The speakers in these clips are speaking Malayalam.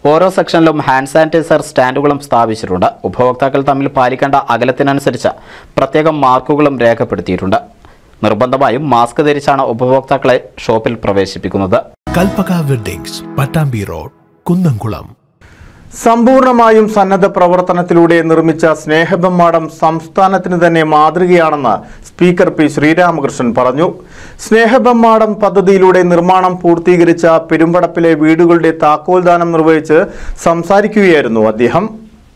ഓരോ സെക്ഷനിലും ഹാൻഡ് സാനിറ്റൈസർ സ്റ്റാൻഡുകളും സ്ഥാപിച്ചിട്ടുണ്ട് ഉപഭോക്താക്കൾ തമ്മിൽ പാലിക്കേണ്ട അകലത്തിനനുസരിച്ച് പ്രത്യേകം മാർക്കുകളും രേഖപ്പെടുത്തിയിട്ടുണ്ട് നിർബന്ധമായും മാസ്ക് ധരിച്ചാണ് ഉപഭോക്താക്കളെ ഷോപ്പിൽ പ്രവേശിപ്പിക്കുന്നത് കൽപ്പക വെഡ്ഡിങ്സ് പട്ടാമ്പി റോഡ് കുന്നംകുളം സമ്പൂർണമായും സന്നദ്ധ പ്രവർത്തനത്തിലൂടെ നിർമ്മിച്ച സ്നേഹബമ്മാടം സംസ്ഥാനത്തിന് തന്നെ മാതൃകയാണെന്ന് സ്പീക്കർ പി ശ്രീരാമകൃഷ്ണൻ പറഞ്ഞു സ്നേഹബമ്മാടം പദ്ധതിയിലൂടെ നിർമ്മാണം പൂർത്തീകരിച്ച പെരുമ്പടപ്പിലെ വീടുകളുടെ താക്കോൽദാനം നിർവഹിച്ച് സംസാരിക്കുകയായിരുന്നു അദ്ദേഹം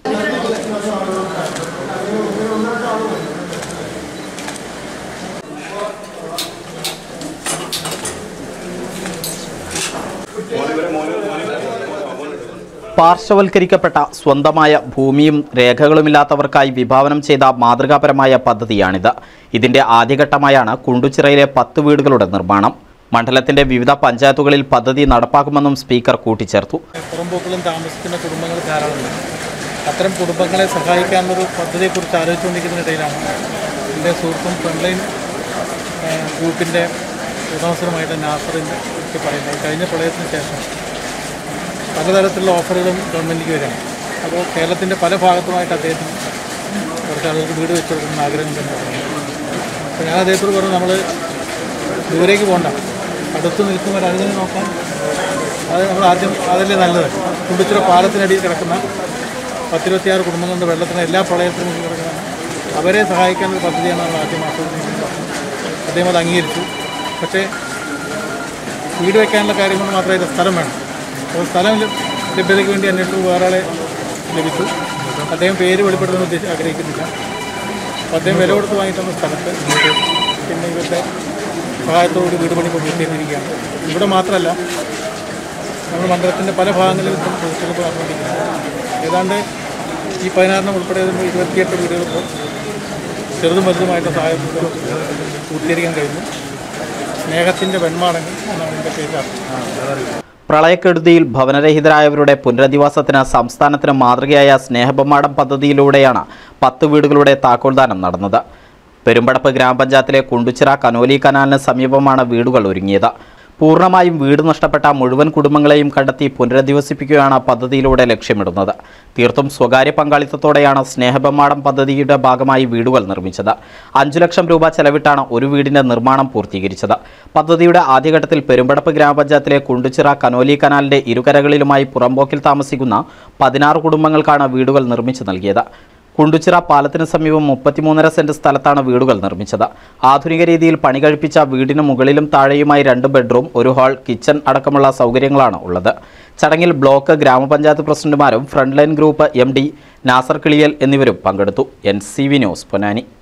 പാർശ്വവൽക്കരിക്കപ്പെട്ട സ്വന്തമായ ഭൂമിയും രേഖകളുമില്ലാത്തവർക്കായി വിഭാവനം ചെയ്ത മാതൃകാപരമായ പദ്ധതിയാണിത് ഇതിന്റെ ആദ്യഘട്ടമായാണ് കുണ്ടുച്ചിറയിലെ പത്ത് വീടുകളുടെ നിർമ്മാണം മണ്ഡലത്തിന്റെ വിവിധ പഞ്ചായത്തുകളിൽ പദ്ധതി നടപ്പാക്കുമെന്നും സ്പീക്കർ കൂട്ടിച്ചേർത്തു പുറമ്പോക്കിലും താമസിക്കുന്ന കുടുംബങ്ങൾ ധാരാളമുണ്ട് അത്തരം കുടുംബങ്ങളെ സഹായിക്കാനുള്ളൊരു പദ്ധതിയെക്കുറിച്ച് ആലോചിച്ചുകൊണ്ടിരിക്കുന്നതിനിടയിലാണ് എൻ്റെ സുഹൃത്തും ഫ്രണ്ട്ലൈൻ ഗ്രൂപ്പിൻ്റെ ഉടമസ്ഥനുമായിട്ട് നാസറിൻ്റെ ഒക്കെ പറയുന്നത് കഴിഞ്ഞ പ്രളയത്തിന് ശേഷം പലതരത്തിലുള്ള ഓഫറുകളും ഗവൺമെൻറ്റിലേക്ക് വരികയാണ് അപ്പോൾ കേരളത്തിൻ്റെ പല ഭാഗത്തുമായിട്ട് അദ്ദേഹത്തിന് കുറച്ച് ആളുകൾക്ക് വീട് വെച്ച് കൊടുക്കുന്ന ആഗ്രഹം തന്നെ അപ്പോൾ ഞാൻ അദ്ദേഹത്തോട് പറഞ്ഞു നമ്മൾ ദൂരേക്ക് പോകണ്ട അടുത്ത് നിൽക്കുന്ന ഒരു അതിനെ നോക്കാൻ അത് നമ്മൾ ആദ്യം അതല്ലേ നല്ലത് കുണ്ടിച്ചിറ പാലത്തിനടിയിൽ കിടക്കുന്ന പത്തിരുപത്തിയാറ് കുടുംബങ്ങളുടെ വെള്ളത്തിന് എല്ലാ പ്രളയത്തിനും മുന്നിൽ കിടക്കുന്ന അവരെ സഹായിക്കാനൊരു പദ്ധതിയാണ് നമ്മൾ ആദ്യം ആസ്വദിക്കുന്നത് അദ്ദേഹം അത് അംഗീകരിച്ചു പക്ഷേ വീട് വയ്ക്കാനുള്ള കാര്യം കൊണ്ട് മാത്രമേ സ്ഥലം വേണം അപ്പോൾ സ്ഥലം ലഭ്യ- ലഭ്യതയ്ക്ക് വേണ്ടി അന്വേഷിച്ചു വേറെ ആളെ ലഭിച്ചു അദ്ദേഹം പേര് വെളിപ്പെടുത്താൻ ഉദ്ദേശിച്ച് ആഗ്രഹിക്കുന്നില്ല അപ്പോൾ അദ്ദേഹം വില കൊടുത്ത് വാങ്ങി തന്ന സ്ഥലത്ത് പിന്നെ ഇവരുടെ സഹായത്തോടുകൂടി വീട് പണി പൂർത്തീകരിച്ചിരിക്കുകയാണ് ഇവിടെ മാത്രമല്ല നമ്മുടെ മണ്ഡലത്തിൻ്റെ പല ഭാഗങ്ങളിലും ഇപ്പം പൂർത്തീകരിപ്പ് നടന്നുകൊണ്ടിരിക്കുന്നത് ഏതാണ്ട് ഈ പതിനാറിനും ഉൾപ്പെടെ വരുമ്പോൾ ഇരുപത്തിയെട്ട് വീടുകൾ ഇപ്പോൾ ചെറുതും വലുതുമായിട്ട് സഹായത്തോടെ പൂർത്തീകരിക്കാൻ കഴിഞ്ഞു സ്നേഹത്തിൻ്റെ വെൺമാടങ്ങൾ എന്നാണ് എൻ്റെ പേര് പ്രളയക്കെടുതിയിൽ ഭവനരഹിതരായവരുടെ പുനരധിവാസത്തിന് സംസ്ഥാനത്തിന് മാതൃകയായ സ്നേഹബമ്മാടം പദ്ധതിയിലൂടെയാണ് പത്ത് വീടുകളുടെ താക്കോൽദാനം നടന്നത് പെരുമ്പടപ്പ് ഗ്രാമപഞ്ചായത്തിലെ കുണ്ടുച്ചിറ കനോലി കനാലിന് സമീപമാണ് വീടുകൾ ഒരുങ്ങിയത് പൂർണ്ണമായും വീട് നഷ്ടപ്പെട്ട മുഴുവൻ കുടുംബങ്ങളെയും കണ്ടെത്തി പുനരധിവസിപ്പിക്കുകയാണ് പദ്ധതിയിലൂടെ ലക്ഷ്യമിടുന്നത് തീർത്തും സ്വകാര്യ പങ്കാളിത്തത്തോടെയാണ് സ്നേഹബമ്മാടം പദ്ധതിയുടെ ഭാഗമായി വീടുകൾ നിർമ്മിച്ചത് അഞ്ചു ലക്ഷം രൂപ ചെലവിട്ടാണ് ഒരു വീടിന്റെ നിർമ്മാണം പൂർത്തീകരിച്ചത് പദ്ധതിയുടെ ആദ്യഘട്ടത്തിൽ പെരുമ്പടപ്പ് ഗ്രാമപഞ്ചായത്തിലെ കുണ്ടുച്ചിറ കനോലി കനാലിന്റെ ഇരുകരകളിലുമായി പുറമ്പോക്കിൽ താമസിക്കുന്ന പതിനാറ് കുടുംബങ്ങൾക്കാണ് വീടുകൾ നിർമ്മിച്ചു നൽകിയത് കുണ്ടുച്ചിറ പാലത്തിന് സമീപം മുപ്പത്തിമൂന്നര സെന്റ് സ്ഥലത്താണ് വീടുകൾ നിർമ്മിച്ചത് ആധുനിക രീതിയിൽ പണി കഴിപ്പിച്ച വീടിന് മുകളിലും താഴെയുമായി രണ്ട് ബെഡ്റൂം ഒരു ഹാൾ കിച്ചൺ അടക്കമുള്ള സൗകര്യങ്ങളാണ് ഉള്ളത് ചടങ്ങിൽ ബ്ലോക്ക് ഗ്രാമപഞ്ചായത്ത് പ്രസിഡന്റുമാരും frontline group M D Nasar Kiliyal എന്നിവരും പങ്കെടുത്തു N C V news Ponnani